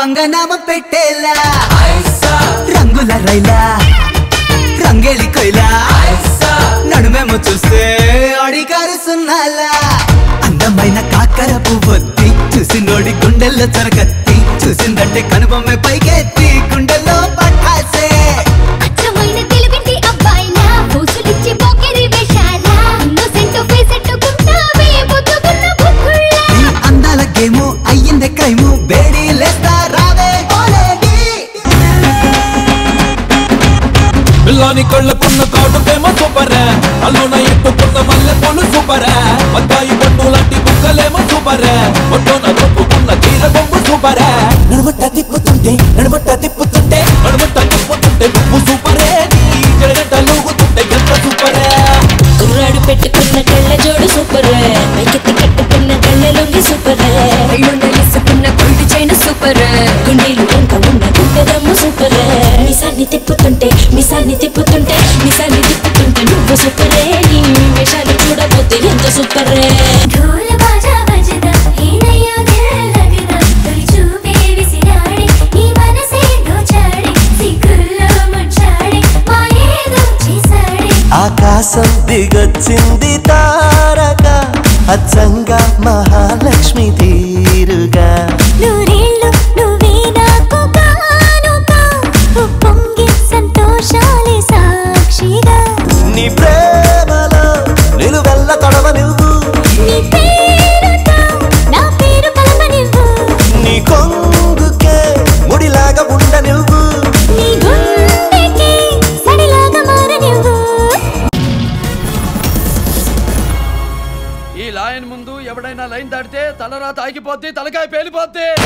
పంగనామ పెట్టేలా రంగుల రైలా రంగేలి కొయ్లా నడుమేమో చూస్తే అడిగారు సున్నాలా అందమైన కాకర పువ్వొత్తి చూసి నోడి గుండెల్లో చరగత్తి చూసిందంటే కనుబొమ్మ పైకెత్తి గుండెల్లో పట్టాసే అచ్చమైన తెలుగింటి అబ్బాయిలా పూసులిచ్చి పోకిరి వేషాలా ఇన్నోసెంట్ ఫేస్ ఎట్టుకుంటావే బుద్ధుకున్న బుద్ధుళ్ళ నీ అందాల గేము అయ్యిందే క్రైము బేడి లేస్తా రావే ఓలేడి పిల్లాని కళ్ళకున్న కాటుకేమో సూపర్ అల్లున ఎట్టుకున్న మల్లె పూలు సూపర్ మక్కాయి పండు లాంటి బుక్కలేమో సూపర్ ఒడ్డున రొప్పుకున్న చీర బొమ్మ సూపర్ నడుమట్ట తిప్పుతుంటే నడుమట్ట తిప్పుతుంటే నడుమట్ట తిప్పుతుంటే నువ్వు సూపరే నీ జడగంట లూగుతుంటే ఎంత సూపరే కుర్రాడు పెట్టుకున్న కళ్ళ జోడు సూపర్ పైకెత్తి కట్టుకున్న కళ్ళ లొంగి సూపర్ వేసుకున్న కొంటి చైన్ సూపర్ గుండీలు ఇంకా ఉన్న గుండెదమ్ము సూపర్ మిసాన్ని తిప్పుతుంటే మిసాన్ని తిప్పుతుంటే మిసాన్ని తిప్పుతుంటే నువ్వు సూపరే నీ వేషాలు చూడబోతే ఎంత సూపరే ढोल बाजा बजदा హీనయ్యో దిల్ లగదా తొలి చూపే విసిరాడి నీ మనసే దోచాడి సిగ్గుల్లో ముంచాడి మాయేదో చేసాడి ఆకాశం దిగొచ్చింది తారక అచ్చంగా మహాలక్ష్మి తీరుగా నూరేళ్ళు నువ్వే నాకు కానుక ఉప్పొంగి సంతోషాలే సాక్షిగా నీ ప్రేమలో నిలువెల్ల తొడవ నువ్వు నీ పేరుతో నా పేరు కలపనివ్వు నీ కొంగుకే ముడిలాగా ఉండ నువ్వు నీ గుండెకి సడిలాగా మారనివ్వు ఈ లైన్ ముందు ఎవడైనా లైన్ దాటితే తలరాత ఆగిపోద్ది తలకాయ పేలిపోద్ది